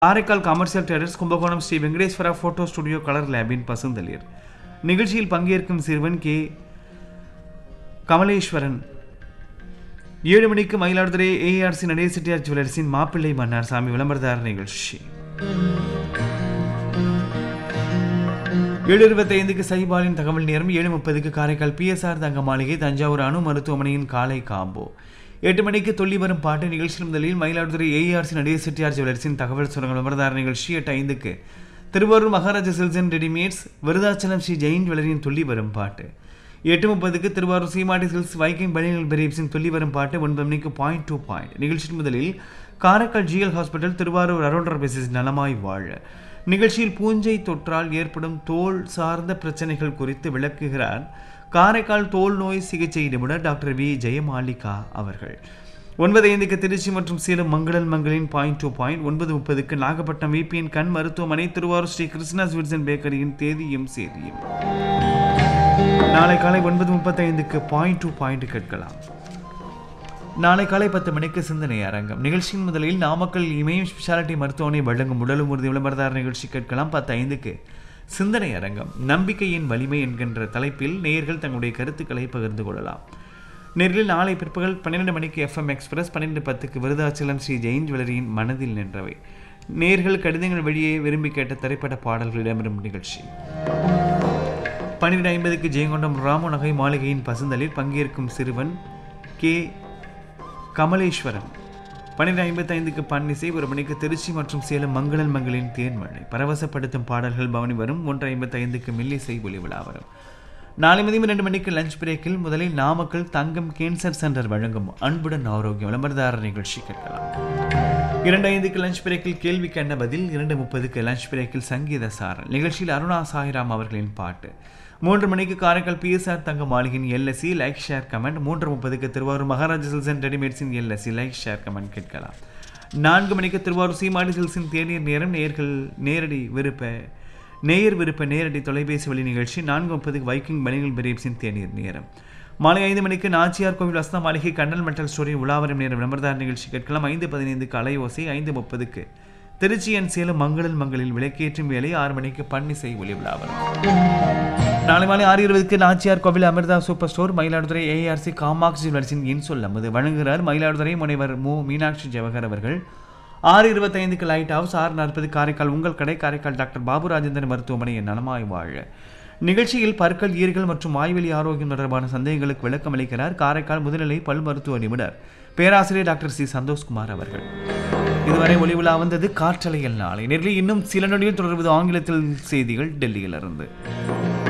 Karaikal commercial terrace Kumbakonam Sri Venkateswara photo studio colour லேபின் பசுந்தளிர் நிகழ்ச்சியில் பங்கேற்கும் சிறுவன் கே கமலேஸ்வரன் ஏழு மணிக்கு மயிலாடுதுறை ஏஆர்சி நடேச செட்டியார் ஜுவல்லர்ஸின் மாப்பிள்ளை மன்னார் சாமி விளம்பரதார நிகழ்ச்சி ஏழு இருபத்தைந்துக்கு சைபாலின் தகவல் நேரம் ஏழு முப்பதுக்கு காரைக்கால் பிஎஸ்ஆர் தங்க மாளிகை தஞ்சாவூர் அணு மருத்துவமனையின் காலை காம்போ எட்டு மணிக்கு துள்ளி வரும் பாட்டு நிகழ்ச்சி முதலில் மயிலாடுதுறை ஏஆர்சி நடேச செட்டியார் ஜுவல்லர்ஸின் தகவல் சுரங்க விளம்பரதார நிகழ்ச்சி எட்டு ஐந்துக்கு Thiruvarur Maharaja silks and readymades Virudhachalam Sri Jain ஜுவல்லரியின் துள்ளி வரும் பாட்டு எட்டு முப்பதுக்கு திருவாரூர் சீமாட்டி சில்ஸ் வைக்கிங் பனியல் பிரீப்ஸின் துள்ளி வரும் பாட்டு ஒன்பது மணிக்கு பாயிண்ட் டூ பாயிண்ட் நிகழ்ச்சி முதலில் காரைக்கால் ஜிஎல் ஹாஸ்பிட்டல் திருவாரூர் அரோண்டர் பேசிஸ் நலமாய் வாழ நிகழ்ச்சியில் பூஞ்சை தொற்றால் ஏற்படும் தோல் சார்ந்த பிரச்சனைகள் குறித்து விளக்குகிறார் காரைக்கால் தோல் நோய் சிகிச்சை நிபுணர் டாக்டர் வி ஜெயமாலிகா அவர்கள் ஒன்பது ஐந்துக்கு திருச்சி மற்றும் சேலம் மங்களன் மங்களின் பாயிண்ட் டூ பாயிண்ட் ஒன்பது முப்பதுக்கு நாகப்பட்டினம் விபிஎன் கண் மருத்துவமனை திருவாரூர் ஸ்ரீ கிருஷ்ணா ஸ்வீட்ஸ் பேக்கரியின் தேதியும் சேதியும் நாளை காலை ஒன்பது முப்பத்தைந்துக்கு பாயிண்ட் டு பாயிண்ட் கேட்கலாம் நாளை காலை பத்து மணிக்கு சிந்தனை அரங்கம் நிகழ்ச்சியின் முதலில் நாமக்கல் இமயம் ஸ்பெஷாலிட்டி மருத்துவமனை வழங்கும் உடலும் உறுதி விளம்பரதார நிகழ்ச்சி கேட்கலாம் பத்து ஐந்துக்கு சிந்தனை அரங்கம் நம்பிக்கையின் வலிமை என்கின்ற தலைப்பில் நேயர்கள் தங்களுடைய கருத்துக்களை பகிர்ந்து கொள்ளலாம் நேரில் நாளை பிற்பகல் பன்னிரெண்டு மணிக்கு எஃப்எம் எக்ஸ்பிரஸ் பன்னிரெண்டு பத்துக்கு விருதாச்சலம் ஸ்ரீ ஜெயின் ஜுவல்லரியின் மனதில் நின்றவை நேர்கள் கடிதங்கள் வழியே விரும்பி கேட்ட திரைப்பட பாடல்கள் இடம்பெறும் நிகழ்ச்சி பன்னிரெண்டு ஐம்பதுக்கு ஜெயங்கொண்டம் ராமு நகை மாளிகையின் பசுந்தலில் பங்கேற்கும் சிறுவன் கே கமலேஸ்வரன் பன்னிரெண்டு ஐம்பத்தைந்துக்கு பன்னிசை ஒரு மணிக்கு திருச்சி மற்றும் சேலம் மங்களன் மங்களின் தேன்மழை பரவசப்படுத்தும் பாடல்கள் பவனி வரும் ஒன்று ஐம்பத்தைந்துக்கு மில்லிசை ஒளி விழா வரும் நாளை மதியம் இரண்டு மணிக்கு லஞ்ச் பிரேக்கில் முதலில் நாமக்கல் தங்கம் கேன்சர் சென்டர் வழங்கும் அன்புடன் ஆரோக்கியம் விளம்பரதார நிகழ்ச்சி கேட்கலாம் இரண்டு ஐந்துக்கு லஞ்ச் பிரேக்கில் கேள்விக்கு என்ன பதில் இரண்டு முப்பதுக்கு லஞ்ச் பிரேக்கில் சங்கீத சாரல் நிகழ்ச்சியில் அருணா சாய்ராம் அவர்களின் பாட்டு மூன்று மணிக்கு காரைக்கால் பிஎஸ்ஆர் தங்க மாளிகையின் எல்எஸ்சி லைக் ஷேர் கமெண்ட் மூன்று முப்பதுக்கு திருவாரூர் மகாராஜா சில்ஸ் அண்ட் ரெடிமேட்ஸின் எல்எஸ்சி லைக் ஷேர் கமெண்ட் கேட்கலாம் நான்கு மணிக்கு திருவாரூர் சீமாடி சில்ஸின் தேநீர் நேரம் நேர்கள் நேரடி விருப்ப நேயர் விருப்ப நேரடி தொலைபேசி வழி நிகழ்ச்சி நான்கு முப்பதுக்கு வைக்கிங் பனிகள் பிரேப்ஸின் தேநீர் நேரம் மாலை ஐந்து மணிக்கு நாச்சியார் கோவில் வசந்த மாளிகை கண்ணல் மெட்டல் ஸ்டோரி உலாவரம் நேரம் விளம்பரதார நிகழ்ச்சி கேட்கலாம் ஐந்து பதினைந்துக்கு அலையோசை ஐந்து முப்பதுக்கு திருச்சி அண்ட் சேலம் மங்களன் மங்களில் விளக்கேற்றும் வேலை ஆறு மணிக்கு பன்னிசை ஒளி விழாவரம் நாளை மாலை ஆறு இருபதுக்கு Nachiyar Kovil Amirtha super store Mayiladuthurai ARC Kamatchi ஜுவல்லர்ஸின் இன் சொல் அமது வழங்குகிறார் மயிலாடுதுறை முனைவர் மு மீனாட்சி ஜவஹர் அவர்கள் ஆறு இருபத்தைந்துக்கு லைட் ஹவுஸ் ஆறு நாற்பது காரைக்கால் உங்கள் கடை காரைக்கால் டாக்டர் பாபு ராஜேந்திரன் மருத்துவமனை நலமாய் வாழ நிகழ்ச்சியில் பற்கள் ஈர்கள் மற்றும் வாய்வெளி ஆரோக்கியம் தொடர்பான சந்தேகங்களுக்கு விளக்கம் அளிக்கிறார் காரைக்கால் முதுநிலை பல் மருத்துவ நிபுணர் பேராசிரியர் டாக்டர் சி சந்தோஷ்குமார் அவர்கள் இதுவரை ஒளி விழா வந்தது காற்றலையில் நாளை நேரில் இன்னும் சில நொடியில் தொடர்வது ஆங்கிலத்தில் செய்திகள் டெல்லியிலிருந்து